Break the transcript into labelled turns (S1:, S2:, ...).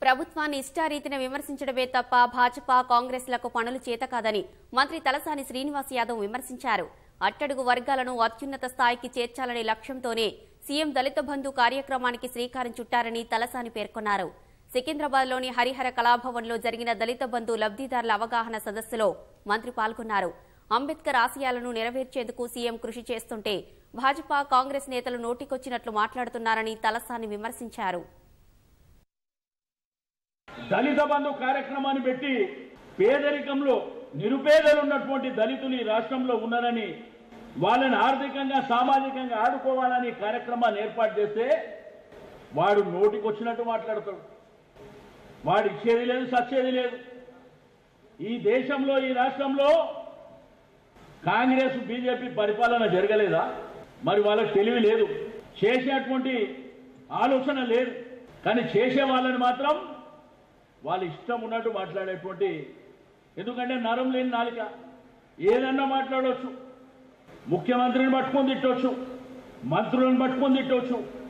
S1: ప్రభుత్వాన్ని ఇష్టారీతిన విమర్శించడమే తప్ప భాజపా కాంగ్రెస్లకు పనులు చేత కాదని మంత్రి తలసాని శ్రీనివాస్ యాదవ్ విమర్శించారు అట్టడుగు వర్గాలను అత్యున్నత స్థాయికి చేర్చాలనే లక్ష్యంతోనే సీఎం దళిత బంధు కార్యక్రమానికి శ్రీకారం చుట్టారని తలసాని పేర్కొన్నారు సికింద్రాబాద్లోని హరిహర కళాభవన్లో జరిగిన దళిత బంధు లబ్దిదారుల అవగాహన సదస్సులో మంత్రి పాల్గొన్నారు అంబేద్కర్ ఆశయాలను నెరవేర్చేందుకు సీఎం కృషి చేస్తుంటే భాజపా కాంగ్రెస్ నేతలు నోటికొచ్చినట్లు మాట్లాడుతున్నారని తలసాని విమర్శించారు
S2: దళిత బంధు కార్యక్రమాన్ని పెట్టి పేదరికంలో నిరుపేదలు ఉన్నటువంటి దళితులు ఈ రాష్ట్రంలో ఉన్నారని వాళ్ళని ఆర్థికంగా సామాజికంగా ఆదుకోవాలని కార్యక్రమాన్ని ఏర్పాటు చేస్తే వాడు నోటికి వచ్చినట్టు మాట్లాడతాడు వాడు ఇచ్చేది లేదు సచ్చేది లేదు ఈ దేశంలో ఈ రాష్ట్రంలో కాంగ్రెస్ బీజేపీ పరిపాలన జరగలేదా మరి వాళ్ళకి తెలివి లేదు చేసేటువంటి ఆలోచన లేదు కానీ చేసే వాళ్ళని మాత్రం వాళ్ళ ఇష్టం ఉన్నట్టు మాట్లాడేటువంటి ఎందుకంటే నరం లేని నాలిక ఏదన్నా మాట్లాడవచ్చు ముఖ్యమంత్రిని పట్టుకొని తిట్టవచ్చు మంత్రులను పట్టుకొని తిట్టవచ్చు